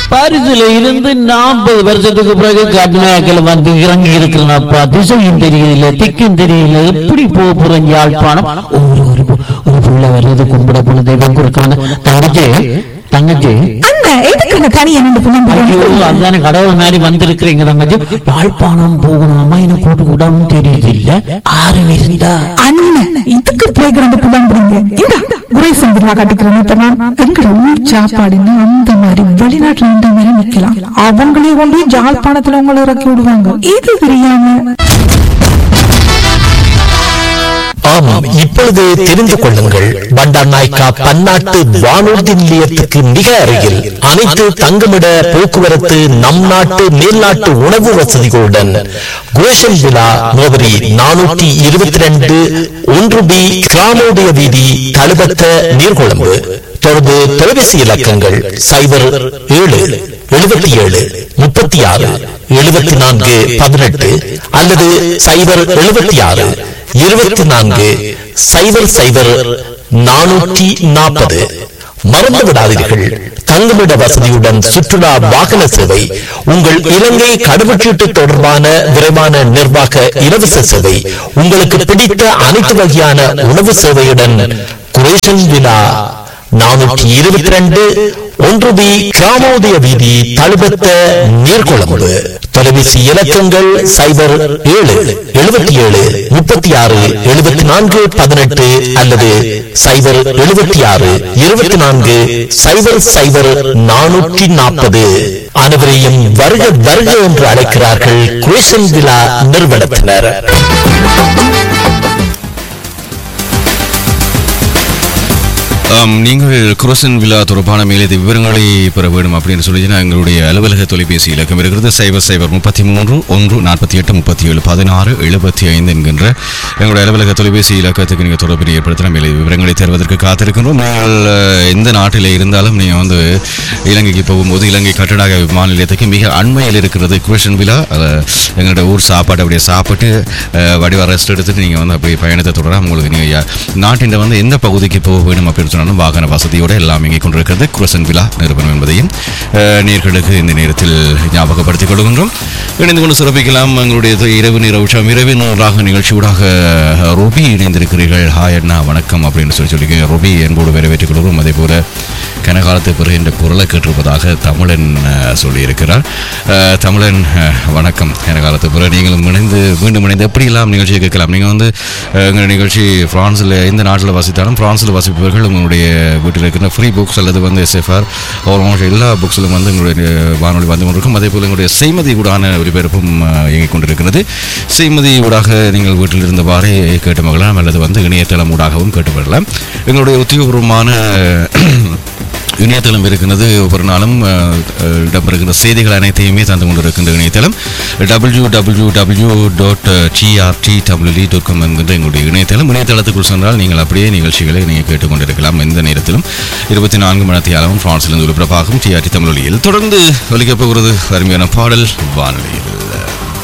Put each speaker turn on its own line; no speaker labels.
பாரிஸ்ல இருந்து நாற்பது வருஷத்துக்கு பிறகு கர்நாயகில் வந்து இறங்கி இருக்கிறனப்பா திசையும் தெரியல திக்கும் தெரியல எப்படி போக போறேன் யாழ்ப்பாணம் ஒரு ஒரு பு- ஒரு புள்ள வருது கும்பிட போன தெய்வம் கொடுக்கான தங்கச்சி தங்கச்சி
அண்ணா எதுக்கு தனியா நின்று புலம்புறீங்க
ஐயோ அதான கடவுள் மாதிரி வந்திருக்கிறீங்க தங்கச்சி யாழ்ப்பாணம் போகணுமா எனக்கு கூட்டு கூடாம தெரியுது இல்ல ஆறு இருந்தா
அண்ணன் இதுக்கு போய் கிடந்து புலம்புறீங்க இந்த குறை சந்திரா காட்டிக்கிறேன் எங்கட ஊர் சாப்பாடுன்னு அந்த மாதிரி வெளிநாட்டுல இந்த மாதிரி நிக்கலாம் அவங்களே கொண்டு போய் ஜாழ்ப்பாணத்துல உங்களை இறக்கி விடுவாங்க இது தெரியாம
ஆமாம் இப்பொழுது தெரிந்து கொள்ளுங்கள் பண்டார் நாய்க்கா பன்னாட்டு வானூர்தி நிலையத்துக்கு மிக அருகில் அனைத்து தங்குமிட போக்குவரத்து நம் நாட்டு மேல்நாட்டு உணவு வசதிகளுடன் குரேஷன் விழா முகவரி நானூற்றி இருபத்தி ரெண்டு ஒன்று பி கிராமோதய வீதி தழுபத்த நீர்கொழும்பு தொடர்பு தொலைபேசி இலக்கங்கள் சைபர் ஏழு எழுபத்தி ஏழு முப்பத்தி ஆறு எழுபத்தி நான்கு பதினெட்டு அல்லது சைபர் எழுபத்தி ஆறு இருபத்தி நான்கு சைபர் சைபர் நானூற்றி நாற்பது மறந்து விடாதீர்கள் தங்குமிட வசதியுடன் சுற்றுலா வாகன சேவை உங்கள் இலங்கை கடவுச்சீட்டு தொடர்பான விரைவான நிர்வாக இலவச சேவை உங்களுக்கு பிடித்த அனைத்து வகையான உணவு சேவையுடன் குரேஷன் விழா நானூற்றி இருபத்தி ரெண்டு ஒன்று பி கிராமோதய வீதி தழுபத்த நீர்கொழும்பு தொலைபேசி இலக்கங்கள் சைபர் ஏழு எழுபத்தி ஏழு முப்பத்தி ஆறு எழுபத்தி நான்கு பதினெட்டு அல்லது சைபர் எழுபத்தி ஆறு இருபத்தி நான்கு சைபர் சைபர் நானூற்றி நாற்பது அனைவரையும் வருக வருக என்று அழைக்கிறார்கள் குரேஷன் விழா நிறுவனத்தினர்
ஆம், நீங்கள் குரோசன் விழா தொடர்பான மேலதிக விவரங்களை பெற வேண்டும் அப்படின்னு சொல்லிச்சுன்னா எங்களுடைய அலுவலக தொலைபேசி இலக்கம் இருக்கிறது சைபர் சைபர் முப்பத்தி மூன்று ஒன்று நாற்பத்தி எட்டு முப்பத்தி ஏழு பதினாறு எழுபத்தி ஐந்து என்கின்ற எங்களுடைய அலுவலக தொலைபேசி இலக்கத்துக்கு நீங்கள் தொடர்பு ஏற்படுத்தின மேலே விவரங்களை தருவதற்கு காத்திருக்கின்றோம் நீங்கள் அஹ், எந்த நாட்டில் இருந்தாலும் நீங்கள் வந்து இலங்கைக்கு போகும்போது இலங்கை கட்டடாக விமான நிலையத்துக்கு மிக அண்மையில் இருக்கிறது குரோஷன் விழா அஹ், எங்களோட ஊர் சாப்பாடு அப்படியே சாப்பிட்டு அஹ், வடிவ ரெஸ்ட் எடுத்துட்டு நீங்கள் வந்து அப்படியே பயணத்தை தொடரலாம் உங்களுக்கு நீங்கள் நாட்டின் வந்து எந்த பகுதிக்கு போக வேண்டும் அப்படின்னு சொன்னாலும் வாகன வசதியோடு எல்லாம் இங்கே கொண்டிருக்கிறது குரசன் விழா நிறுவனம் என்பதையும் அஹ், நேர்களுக்கு இந்த நேரத்தில் ஞாபகப்படுத்திக் கொள்கின்றோம் இணைந்து கொண்டு சிறப்பிக்கலாம் எங்களுடைய இது இரவு நேர உற்சவம் இரவு நேராக நிகழ்ச்சியூடாக அஹ், ருபி இணைந்திருக்கிறீர்கள் ஹாய் அண்ணா வணக்கம் அப்படின்னு சொல்லி சொல்லி ருபி என்போடு வரவேற்றுக் கொள்கிறோம் அதே போல கனகாலத்து பிறகு என்ற குரலை கேட்டிருப்பதாக தமிழன் அஹ், சொல்லியிருக்கிறார் அஹ், தமிழன் அஹ், வணக்கம் கனகாலத்து பிறகு நீங்களும் இணைந்து மீண்டும் இணைந்து எப்படியெல்லாம் நிகழ்ச்சியை கேட்கலாம் நீங்கள் வந்து அஹ், எங்கள் நிகழ்ச்சி பிரான்ஸில் எந்த நாட்டில் வசித்தாலும் பிரான்ஸில் வசிப்பவர்கள் உங்களுடைய வீட்டில் இருக்கிற ஃப்ரீ புக்ஸ் அல்லது வந்து எஸ்எஃப்ஆர் ஆல்மோஸ்ட் எல்லா புக்ஸிலும் வந்து எங்களுடைய வானொலி வந்து கொண்டிருக்கும் அதே போல் எங்களுடைய செய்மதி ஊடான ஒலிபரப்பும் அஹ், இயங்கிக் கொண்டிருக்கிறது செய்மதி ஊடாக நீங்கள் வீட்டில் இருந்தவாறே கேட்டு மகிழலாம் அல்லது வந்து இணையதளம் ஊடாகவும் கேட்டு வரலாம் எங்களுடைய உத்தியோகபூர்வமான இணையதளம் இருக்கிறது ஒவ்வொரு நாளும் அஹ், அஹ், இடம்பெறுகிற செய்திகள் அனைத்தையுமே தந்து கொண்டிருக்கின்ற இணையதளம் W W W dot T R T W dot com என்கின்ற எங்களுடைய இணையதளம் இணையதளத்துக்குள் சென்றால் நீங்கள் அப்படியே நிகழ்ச்சிகளை நீங்கள் கேட்டுக்கொண்டிருக்கலாம் எந்த நேரத்திலும் இருபத்தி நான்கு மணி நேரத்திலும் பிரான்சிலிருந்து ஒலிபரப்பாகும் டிஆர்டி தமிழொலியில் தொடர்ந்து ஒலிக்கப் போகிறது அருமையான பாடல் வானொலியில்